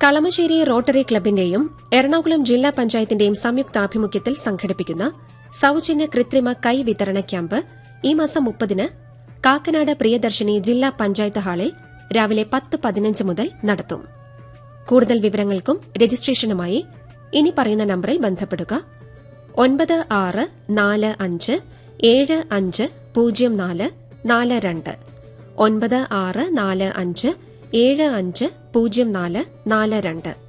Kalamassery rotary ക്ലബിന്റെയും Ernakulam ജില്ലാ പഞ്ചായത്തിന്റെയും സംയുക്താഭിമുഖ്യത്തിൽ സംഘടിപ്പിക്കുന്ന സൌജന്യ കൃത്രിമ കൈ വിതരണ ക്യാമ്പ് ഈ മാസം മുപ്പതിന് കാക്കനാട് പ്രിയദർശിനി ജില്ലാ പഞ്ചായത്ത് ഹാളിൽ രാവിലെ പത്ത് പതിനഞ്ച് മുതൽ നടത്തും കൂടുതൽ വിവരങ്ങൾക്കും രജിസ്ട്രേഷനുമായി ഇനി പറയുന്ന നമ്പറിൽ ബന്ധപ്പെടുക ഒൻപത് ആറ് നാല് അഞ്ച് ഏഴ് അഞ്ച് പൂജ്യം നാല് നാല് രണ്ട് ഒൻപത് ആറ് നാല് അഞ്ച് ഏഴ് അഞ്ച് പൂജ്യം നാല് നാല് രണ്ട്